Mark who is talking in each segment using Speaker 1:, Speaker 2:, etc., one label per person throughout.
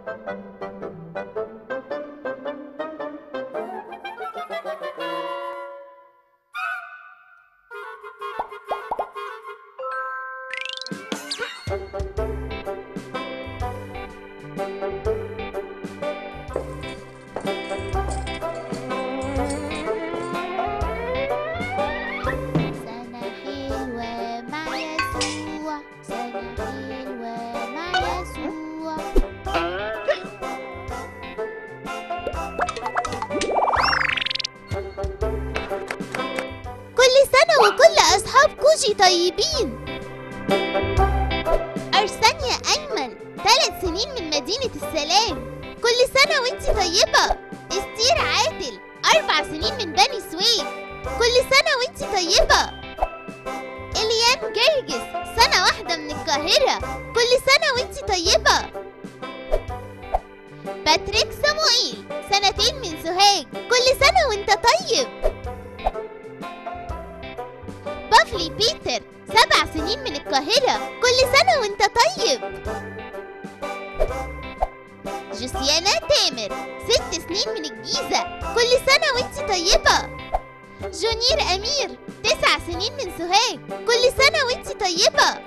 Speaker 1: سنة حلوة مع يسوع سنة حلوة مع يسوع كل سنة وكل أصحاب كوجي طيبين أرسانيا أيمن ثلاث سنين من مدينة السلام كل سنة وانتي طيبة استير عادل أربع سنين من بني سويف كل سنة وانتي طيبة إليان جرجس سنة واحدة من القاهرة كل سنة وانتي طيبة باتريك صموئيل سنتين من سوهاج كل سنة وانت طيب بافلي بيتر سبع سنين من القاهرة كل سنة وانت طيب جوسيانا تامر ست سنين من الجيزة كل سنة وانت طيبة جونير أمير تسع سنين من سوهاج كل سنة وانت طيبة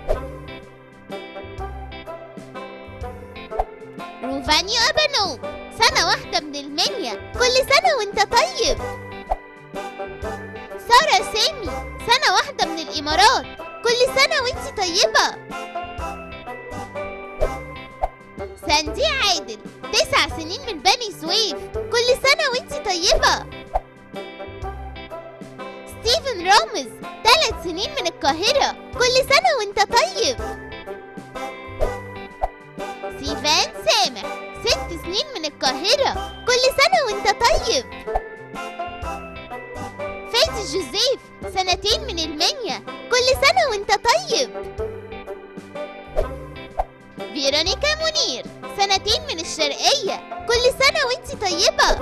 Speaker 1: روفانيو أبانو سنة واحدة من المنيا كل سنة وانت طيب سارة سامي سنة واحدة من الإمارات كل سنة وانت طيبة ساندي عادل تسع سنين من بني سويف كل سنة وانت طيبة ستيفن رامز ثلاث سنين من القاهرة كل سنة وانت طيب سيفان سامح ست سنين من القاهرة كل سنة وانت طيب فايز جوزيف سنتين من المنيا كل سنة وانت طيب فيرونيكا منير سنتين من الشرقية كل سنة وانت طيبة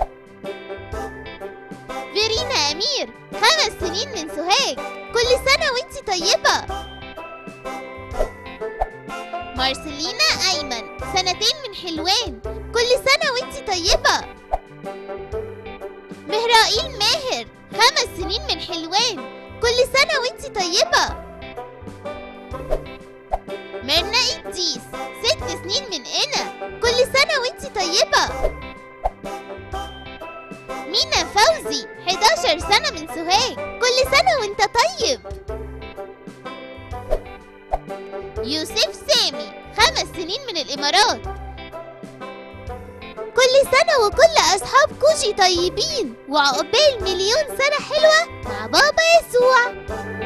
Speaker 1: فيرينا أمير خمس سنين من سوهاج كل سنة وانت طيبة مارسيلينا أيمن سنتين من حلوان كل سنة وانت طيبة مهرائيل ماهر خمس سنين من حلوان كل سنة وانت طيبة ميرنا إدريس ست سنين من قنا كل سنة وانت طيبة مينا فوزي 11 سنة من سوهاج كل سنة وانت طيب يوسف سامي خمس سنين من الإمارات كل سنة وكل أصحاب كوجي طيبين وعقبال مليون سنة حلوة مع بابا يسوع